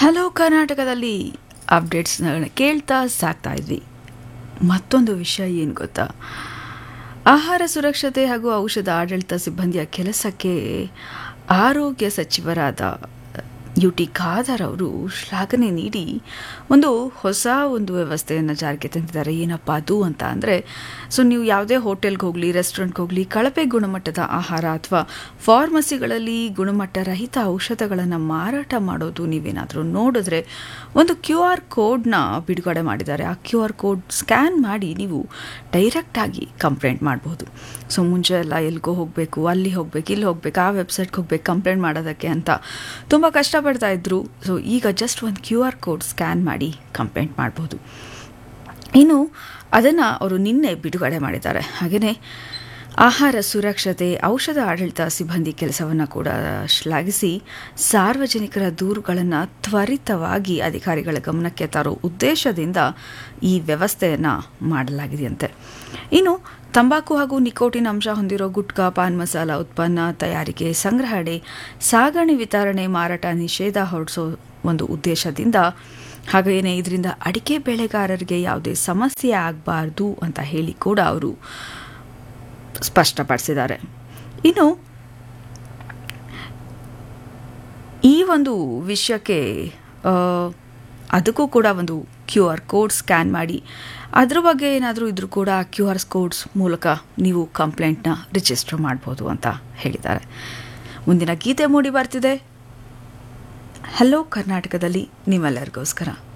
hello ಕರ್ನಾಟಕದಲ್ಲಿ ಅಪ್ಡೇಟ್ಸ್ನ ಕೇಳ್ತಾ ಸಾಕ್ತಾ ಇದ್ವಿ ಮತ್ತೊಂದು ವಿಷಯ ಏನು ಗೊತ್ತಾ ಆಹಾರ ಸುರಕ್ಷತೆ ಹಾಗೂ ಔಷಧ ಆಡಳಿತ ಸಿಬ್ಬಂದಿಯ ಕೆಲಸಕ್ಕೆ ಆರೋಗ್ಯ ಸಚಿವರಾದ ಯು ಟಿ ಖಾದರ್ ಅವರು ಶ್ಲಾಘನೆ ನೀಡಿ ಒಂದು ಹೊಸ ಒಂದು ವ್ಯವಸ್ಥೆಯನ್ನು ಜಾರಿಗೆ ತಂದಿದ್ದಾರೆ ಏನಪ್ಪ ಅದು ಅಂತ ಅಂದರೆ ಸೊ ನೀವು ಯಾವುದೇ ಹೋಟೆಲ್ಗೆ ಹೋಗಲಿ ರೆಸ್ಟೋರೆಂಟ್ಗೆ ಹೋಗಲಿ ಕಳಪೆ ಗುಣಮಟ್ಟದ ಆಹಾರ ಅಥವಾ ಫಾರ್ಮಸಿಗಳಲ್ಲಿ ಗುಣಮಟ್ಟ ರಹಿತ ಔಷಧಗಳನ್ನು ಮಾರಾಟ ಮಾಡೋದು ನೀವೇನಾದರೂ ನೋಡಿದ್ರೆ ಒಂದು ಕ್ಯೂ ಆರ್ ಕೋಡ್ನ ಬಿಡುಗಡೆ ಮಾಡಿದ್ದಾರೆ ಆ ಕ್ಯೂ ಆರ್ ಕೋಡ್ ಸ್ಕ್ಯಾನ್ ಮಾಡಿ ನೀವು ಡೈರೆಕ್ಟಾಗಿ ಕಂಪ್ಲೇಂಟ್ ಮಾಡ್ಬೋದು ಸೊ ಮುಂಚೆ ಎಲ್ಲ ಎಲ್ಲಿಗೋ ಹೋಗಬೇಕು ಅಲ್ಲಿ ಹೋಗ್ಬೇಕು ಇಲ್ಲಿ ಹೋಗ್ಬೇಕು ಆ ವೆಬ್ಸೈಟ್ಗೆ ಹೋಗ್ಬೇಕು ಕಂಪ್ಲೇಂಟ್ ಮಾಡೋದಕ್ಕೆ ಅಂತ ತುಂಬ ಕಷ್ಟಪಡ್ತಾ ಇದ್ರು ಸೊ ಈಗ ಜಸ್ಟ್ ಒಂದು ಕ್ಯೂ ಆರ್ ಕೋಡ್ ಸ್ಕ್ಯಾನ್ ಮಾಡಿ ಕಂಪ್ಲೇಂಟ್ ಮಾಡ್ಬೋದು ಇನ್ನು ಅದನ್ನು ಅವರು ನಿನ್ನೆ ಬಿಡುಗಡೆ ಮಾಡಿದ್ದಾರೆ ಹಾಗೆಯೇ ಆಹಾರ ಸುರಕ್ಷತೆ ಔಷಧ ಆಡಳಿತ ಸಿಬ್ಬಂದಿ ಕೆಲಸವನ್ನು ಕೂಡ ಶ್ಲಾಘಿಸಿ ಸಾರ್ವಜನಿಕರ ದೂರುಗಳನ್ನು ತ್ವರಿತವಾಗಿ ಅಧಿಕಾರಿಗಳ ಗಮನಕ್ಕೆ ತರೋ ಉದ್ದೇಶದಿಂದ ಈ ವ್ಯವಸ್ಥೆಯನ್ನು ಮಾಡಲಾಗಿದೆಯಂತೆ ಇನ್ನು ತಂಬಾಕು ಹಾಗೂ ನಿಕೋಟಿನ್ ಅಂಶ ಹೊಂದಿರೋ ಗುಟ್ಕಾ ಪಾನ್ ಮಸಾಲ ಉತ್ಪನ್ನ ತಯಾರಿಕೆ ಸಂಗ್ರಹಣೆ ಸಾಗಣೆ ವಿತರಣೆ ಮಾರಾಟ ನಿಷೇಧ ಹೊರಡಿಸೋ ಒಂದು ಉದ್ದೇಶದಿಂದ ಹಾಗೆಯೇ ಇದರಿಂದ ಅಡಿಕೆ ಬೆಳೆಗಾರರಿಗೆ ಯಾವುದೇ ಸಮಸ್ಯೆ ಆಗಬಾರ್ದು ಅಂತ ಹೇಳಿ ಕೂಡ ಅವರು ಸ್ಪಷ್ಟಪಡಿಸಿದ್ದಾರೆ ಇನ್ನು ಈ ಒಂದು ವಿಷಯಕ್ಕೆ ಅದಕ್ಕೂ ಕೂಡ ಒಂದು ಕ್ಯೂ ಆರ್ ಕೋಡ್ ಸ್ಕ್ಯಾನ್ ಮಾಡಿ ಅದ್ರ ಬಗ್ಗೆ ಏನಾದರೂ ಇದ್ರೂ ಕೂಡ ಕ್ಯೂ ಆರ್ ಕೋಡ್ಸ್ ಮೂಲಕ ನೀವು ಕಂಪ್ಲೇಂಟ್ನ ರಿಜಿಸ್ಟರ್ ಮಾಡ್ಬೋದು ಅಂತ ಹೇಳಿದ್ದಾರೆ ಮುಂದಿನ ಗೀತೆ ಮೂಡಿ ಬರ್ತಿದೆ ಹಲೋ ಕರ್ನಾಟಕದಲ್ಲಿ ನಿಮ್ಮೆಲ್ಲರಿಗೋಸ್ಕರ